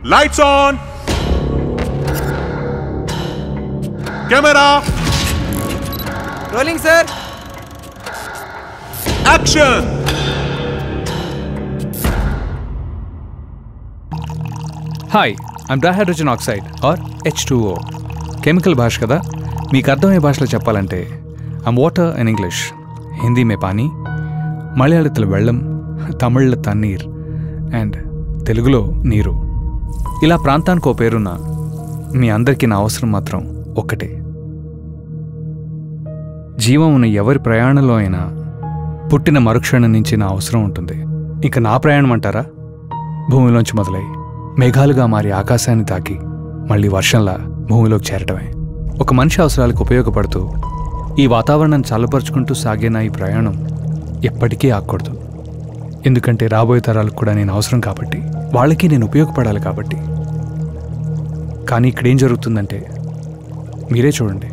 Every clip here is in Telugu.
Lights on! Camera! Rolling sir Action! Hi I'm dihydrogen oxide or H two O chemical భాష కదా మీకు అర్థమయ్యే భాషలో చెప్పాలంటే I'm water in English Hindi మే పానీ మలయాళத்தில் వెళ్ళం తమిళ్లో తన్నీర్ అండ్ తెలుగులో నీరు ఇలా ప్రాంతానికి ఓ పేరున్న మీ అందరికీ నా అవసరం మాత్రం ఒక్కటే జీవం ఉన్న ఎవరి ప్రయాణంలో అయినా పుట్టిన మరుక్షణం నుంచి నా అవసరం ఉంటుంది ఇక నా ప్రయాణం అంటారా భూమిలోంచి మొదలై మేఘాలుగా మారి ఆకాశాన్ని తాకి మళ్ళీ వర్షంలా భూమిలోకి చేరటమే ఒక మనిషి అవసరాలకు ఉపయోగపడుతూ ఈ వాతావరణాన్ని చల్లపరుచుకుంటూ సాగే నా ఈ ప్రయాణం ఎప్పటికీ ఆగకూడదు ఎందుకంటే రాబోయే తరాలకు కూడా నేను అవసరం కాబట్టి వాళ్ళకి నేను ఉపయోగపడాలి కాబట్టి కానీ ఇక్కడ ఏం జరుగుతుందంటే మీరే చూడండి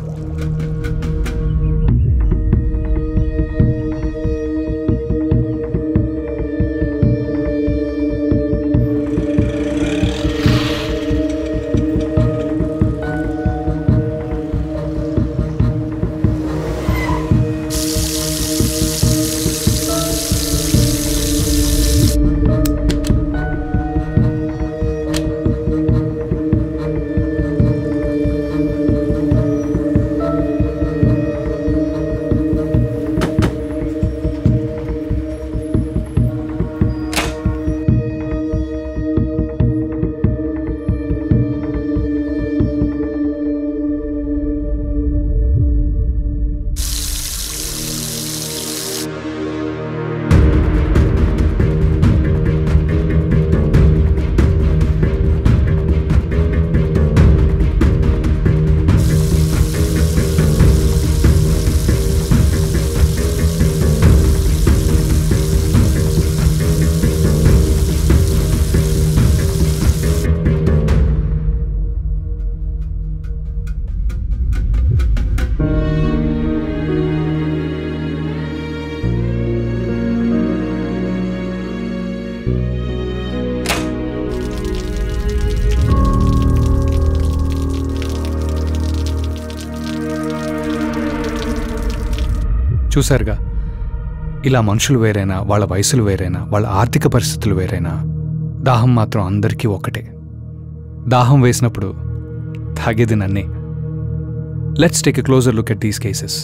చూశారుగా ఇలా మనుషులు వేరైనా వాళ్ళ వయసులు వేరైనా వాళ్ళ ఆర్థిక పరిస్థితులు వేరైనా దాహం మాత్రం అందరికీ ఒక్కటే దాహం వేసినప్పుడు తాగేది నన్నే let's take a closer look at these cases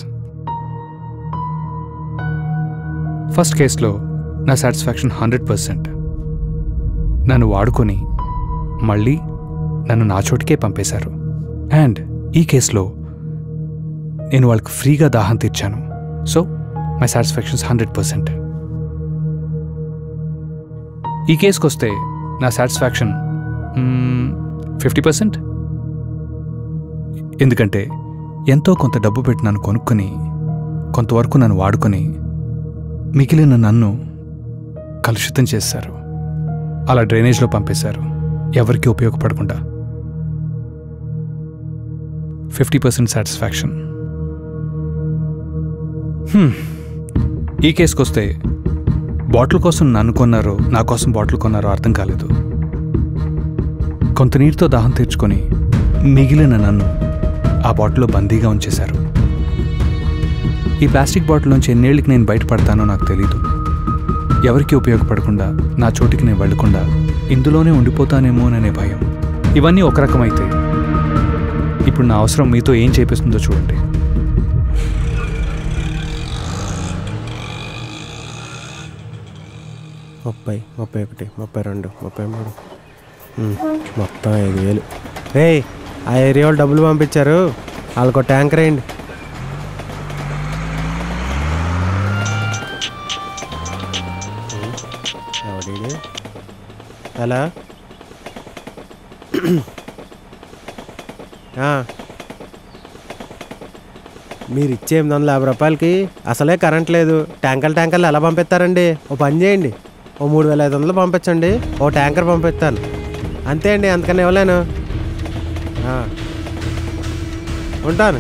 first కేసులో నా సాటిస్ఫాక్షన్ హండ్రెడ్ పర్సెంట్ నన్ను వాడుకొని మళ్ళీ నన్ను నా చోటికే పంపేశారు అండ్ ఈ కేసులో నేను వాళ్ళకి ఫ్రీగా దాహం తీర్చాను so my satisfactions hundred percent ఈ కేసుకి వస్తే నా సాటిస్ఫాక్షన్ ఫిఫ్టీ పర్సెంట్ ఎందుకంటే ఎంతో కొంత డబ్బు పెట్టి నన్ను కొనుక్కొని కొంతవరకు నన్ను వాడుకొని మిగిలిన నన్ను కలుషితం చేశారు అలా డ్రైనేజ్లో పంపేశారు ఎవరికీ ఉపయోగపడకుండా ఫిఫ్టీ పర్సెంట్ సాటిస్ఫాక్షన్ ఈ కేసుకి వస్తే బాటిల్ కోసం నన్ను కొన్నారో నా కోసం బాటిల్ కొన్నారో అర్థం కాలేదు కొంత నీటితో దాహం తీర్చుకొని మిగిలిన నన్ను ఆ బాటిల్లో బందీగా ఉంచేశారు ఈ ప్లాస్టిక్ బాటిల్ నుంచి ఎన్నేళ్ళకి నేను బయటపడతానో నాకు తెలీదు ఎవరికి ఉపయోగపడకుండా నా చోటికి నేను వెళ్లకుండా ఇందులోనే ఉండిపోతానేమోననే భయం ఇవన్నీ ఒక రకమైతే ఇప్పుడు నా అవసరం మీతో ఏం చేపిస్తుందో చూడండి ముప్పై ముప్పై ఒకటి ముప్పై రెండు ముప్పై మూడు ఉమ్, మొత్తం ఐదు వేలు రే ఆ ఏరియా వాళ్ళు డబ్బులు పంపించారు వాళ్ళకు ఒక ట్యాంకర్ వేయండి ఉమ్, ఎవడీడు? హలో ఆ. మీరు ఇచ్చే ఎనిమిది వందల యాభై రూపాయలకి అసలే కరెంట్ లేదు ట్యాంకర్లు ట్యాంకర్లు ఎలా పంపిస్తారండి ఓ పని చేయండి ఓ మూడు వేల ఐదు వందలు పంపించండి ఓ ట్యాంకర్ పంపిస్తాను అంతే అండి అంతకన్నా ఇవ్వలేను ఆ. ఉంటాను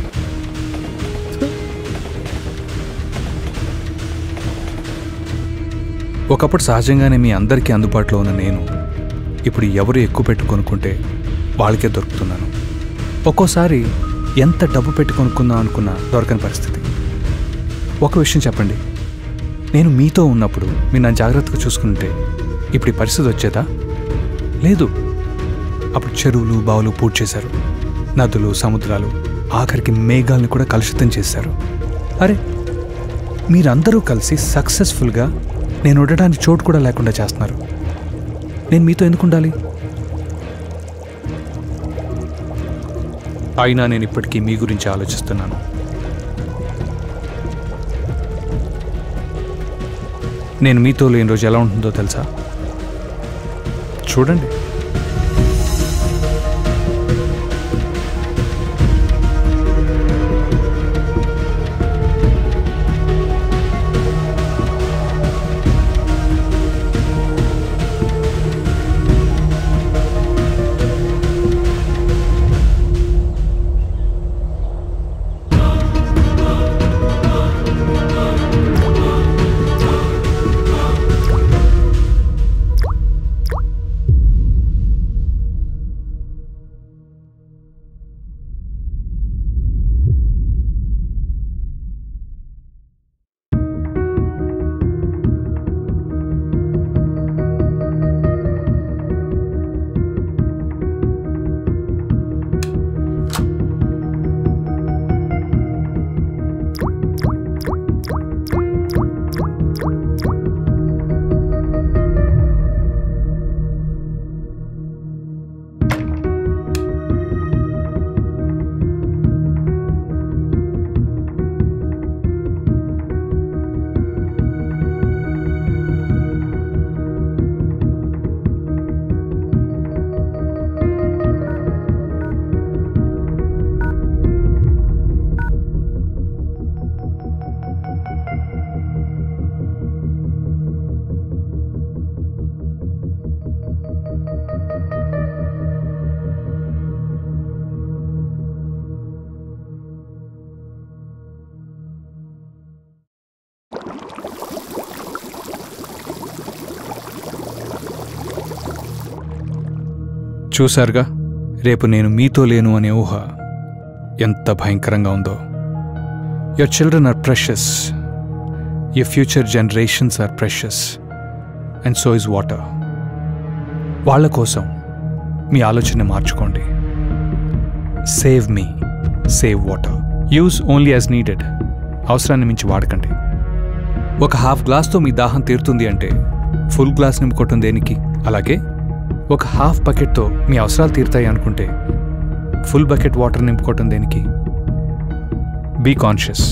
ఒకప్పుడు సహజంగానే మీ అందరికీ అందుబాటులో ఉన్న నేను ఇప్పుడు ఎవరు ఎక్కువ పెట్టి కొనుక్కుంటే వాళ్ళకే దొరుకుతున్నాను ఒక్కోసారి ఎంత డబ్బు పెట్టి కొనుక్కుందాం అనుకున్నా దొరకని పరిస్థితి ఒక విషయం చెప్పండి నేను మీతో ఉన్నప్పుడు మీరు నన్ను జాగ్రత్తగా చూసుకుంటే ఇప్పుడు ఈ పరిస్థితి వచ్చేదా లేదు అప్పుడు చెరువులు బావులు పూర్తి చేశారు నదులు సముద్రాలు ఆఖరికి మేఘాలను కూడా కలుషితం చేశారు అరే మీరందరూ కలిసి సక్సెస్ఫుల్గా నేను ఉండడానికి చోటు కూడా లేకుండా చేస్తున్నారు నేను మీతో ఎందుకు ఉండాలి అయినా నేను ఇప్పటికీ మీ గురించి ఆలోచిస్తున్నాను నేను మీతో లేని రోజు ఎలా ఉంటుందో తెలుసా చూడండి చూశారుగా రేపు నేను మీతో లేను అనే ఊహ ఎంత భయంకరంగా ఉందో your children are precious your future generations are precious and so is water వాళ్ళ కోసం మీ ఆలోచన మార్చుకోండి సేవ్ మీ save water use only as needed అవసరాన్ని మించి వాడకండి ఒక హాఫ్ గ్లాస్తో మీ దాహం తీరుతుంది అంటే ఫుల్ గ్లాస్ నింపుకోవటం దేనికి అలాగే ఒక హాఫ్ బకెట్తో మీ అవసరాలు తీరుతాయి అనుకుంటే ఫుల్ బకెట్ వాటర్ నింపుకోవటం దేనికి బీ కాన్షియస్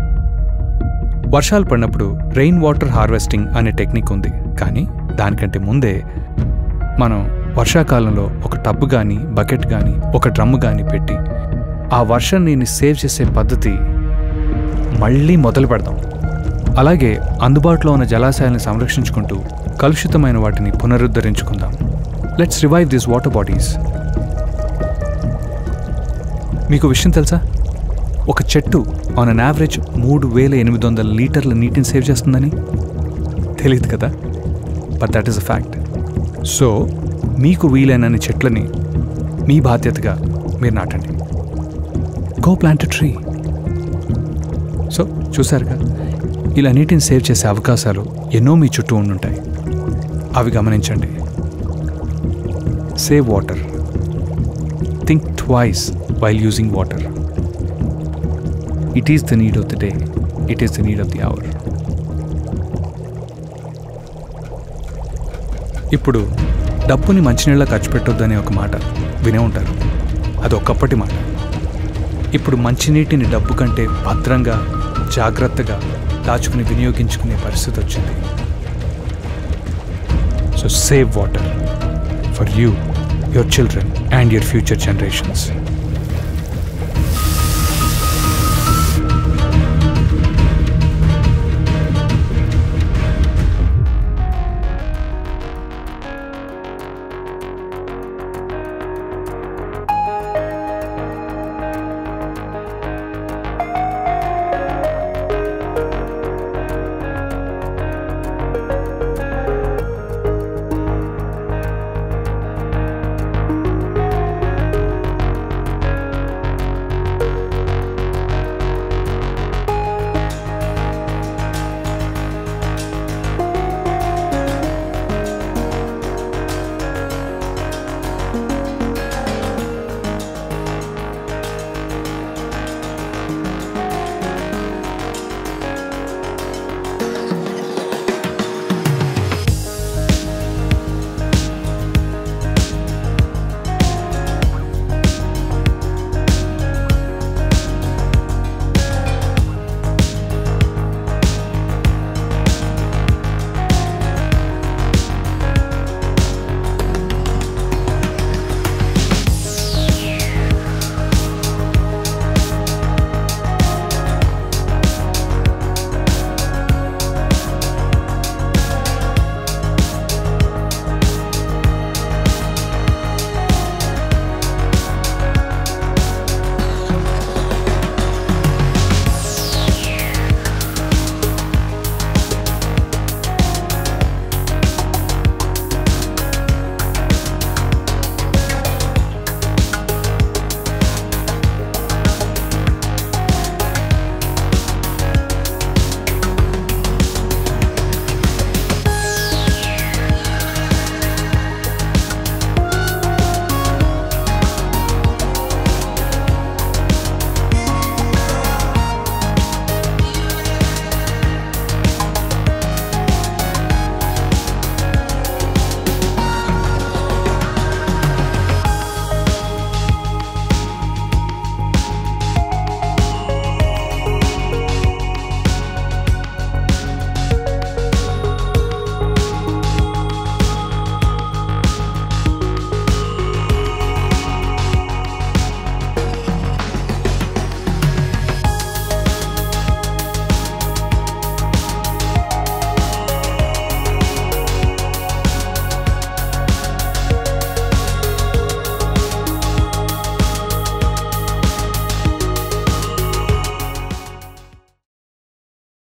వర్షాలు పడినప్పుడు రెయిన్ వాటర్ హార్వెస్టింగ్ అనే టెక్నిక్ ఉంది కానీ దానికంటే ముందే మనం వర్షాకాలంలో ఒక టబ్ కానీ బకెట్ కానీ ఒక డ్రమ్ కానీ పెట్టి ఆ వర్షం నీని సేవ్ చేసే పద్ధతి మళ్ళీ మొదలు పెడదాం అలాగే అందుబాటులో ఉన్న జలాశయాలను సంరక్షించుకుంటూ కలుషితమైన వాటిని పునరుద్ధరించుకుందాం let's revive these water bodies మీకు విషయం తెలుసా ఒక చెట్టు ఆన్ అన్ యావరేజ్ మూడు వేల ఎనిమిది వందల లీటర్ల నీటిని సేవ్ చేస్తుందని తెలియదు కదా but that is a fact so మీకు వీలైనన్ని చెట్లని మీ బాధ్యతగా మీరు నాటండి గో ప్లాంట్ ట్రీ సో చూసారుగా ఇలా నీటిని సేవ్ చేసే అవకాశాలు ఎన్నో మీ చుట్టూ ఉండుంటాయి అవి గమనించండి save water think twice while using water it is the need of the day it is the need of the hour ఇప్పుడు డబ్బుని మంచినీళ్ళ ఖర్చు పెట్టొద్దనే ఒక మాట వినే ఉంటారు అది ఒకప్పటి మాట ఇప్పుడు మంచినీటిని డబ్బు కంటే భద్రంగా జాగ్రత్తగా దాచుకుని వినియోగించుకునే పరిస్థితి వచ్చింది so save water for you your children and your future generations